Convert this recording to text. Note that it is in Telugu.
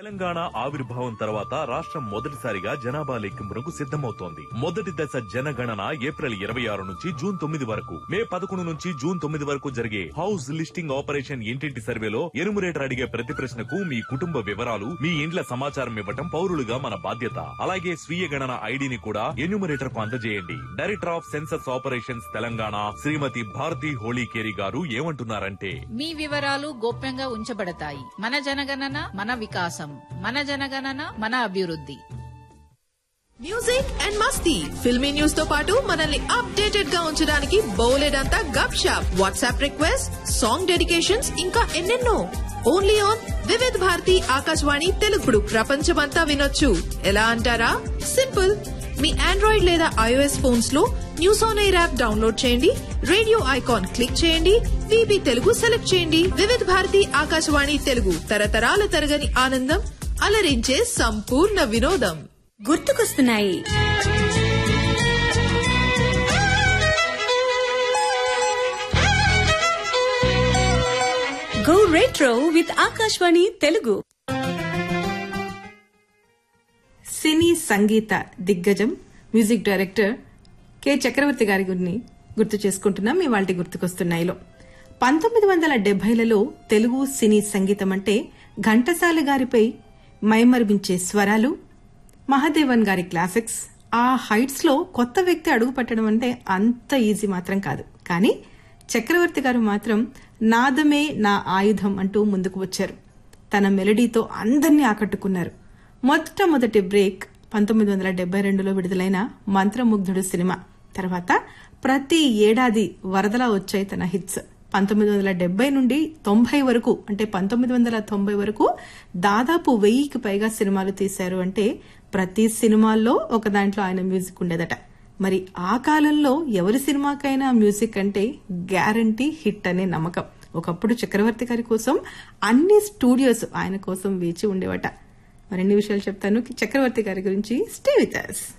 తెలంగాణ ఆవిర్భావం తర్వాత రాష్ట్రం మొదటిసారిగా జనాభా లెక్కింపునకు సిద్ధమవుతోంది మొదటి దశ జనగణన ఏప్రిల్ ఇరవై ఆరు నుంచి జూన్ తొమ్మిది వరకు మే పదకొండు నుంచి జూన్ తొమ్మిది వరకు జరిగే హౌస్ లిస్టింగ్ ఆపరేషన్ ఇంటింటి సర్వేలో ఎనుమరేటర్ అడిగే ప్రతి ప్రశ్నకు మీ కుటుంబ వివరాలు మీ ఇండ్ల సమాచారం ఇవ్వటం పౌరులుగా మన బాధ్యత అలాగే స్వీయ గణన ఐడిని కూడా ఎన్యూమరేటర్ కు అందజేయండి director of census operations Telangana Shrimati Bharathi Holikeri garu ఏమంటున్నారంటే మీ వివరాలు గోప్యంగా ఉంచబడతాయి మన జనగణన మన వికాసం మన జనగణన మన అభివృద్ధి మ్యూజిక్ అండ్ మస్తీ ఫిల్మీ న్యూస్ తో పాటు మనల్ని అప్డేటెడ్ గా ఉంచడానికి బౌలెడంతా గప్ షాప్ వాట్సాప్ రిక్వెస్ట్ సాంగ్ డెడికేషన్స్ ఇంకా ఎన్నెన్నో ఓన్లీ ఆన్ వివిధ్ భారతి ఆకాశవాణి తెలుగుడు ప్రపంచమంతా వినొచ్చు ఎలా అంటారా సింపుల్ మీ ఆండ్రాయిడ్ లేదా ఐఓఎస్ ఫోన్స్ లో news on air app download చేయండి రేడియో ఐకాన్ క్లిక్ చేయండి విబి తెలుగు సెలెక్ట్ చేయండి వివిధ భారతి ఆకాశవాణి తెలుగు తరతరాల తరగని ఆనందం అలరించే సంపూర్ణ వినోదం గుర్తుకొస్తున్నాయి go retro with Akashvani Telugu సినీ సంగీత దిగ్గజం మ్యూజిక్ డైరెక్టర్ కె చక్రవర్తి గారి గురిని గుర్తు చేసుకుంటున్నాం మీ వాళ్ళ గుర్తుకొస్తున్నాయిలో పంతొమ్మిది వందల డెబ్బైలలో తెలుగు సినీ సంగీతం అంటే ఘంటసాల గారిపై మైమరిపించే స్వరాలు మహాదేవన్ గారి క్లాసిక్స్ ఆ హైట్స్ లో కొత్త వ్యక్తి అడుగు పెట్టడం అంటే అంత ఈజీ మాత్రం కాదు కానీ చక్రవర్తి గారు మాత్రం నాదమే నా ఆయుధం అంటూ ముందుకు వచ్చారు తన మెలడీతో అందరినీ ఆకట్టుకున్నారు మొట్టమొదటి బ్రేక్ పంతొమ్మిది వందల డెబ్బై రెండులో విడుదలైన మంత్రముగ్ధుడు సినిమా తర్వాత ప్రతి ఏడాది వరదలా వచ్చాయి తన హిట్స్ పంతొమ్మిది వందల డెబ్బై నుండి తొంభై వరకు అంటే పంతొమ్మిది వందల తొంభై వరకు దాదాపు వెయ్యికి పైగా సినిమాలు తీశారు అంటే ప్రతి సినిమాల్లో ఒక దాంట్లో ఆయన మ్యూజిక్ ఉండేదట మరి ఆ కాలంలో ఎవరి సినిమాకైనా మ్యూజిక్ అంటే గ్యారంటీ హిట్ అనే నమ్మకం ఒకప్పుడు చక్రవర్తి గారి కోసం అన్ని స్టూడియోస్ ఆయన కోసం వేచి ఉండేవట మరిన్ని విషయాలు చెప్తాను చక్రవర్తి గారి గురించి స్టే విత్ us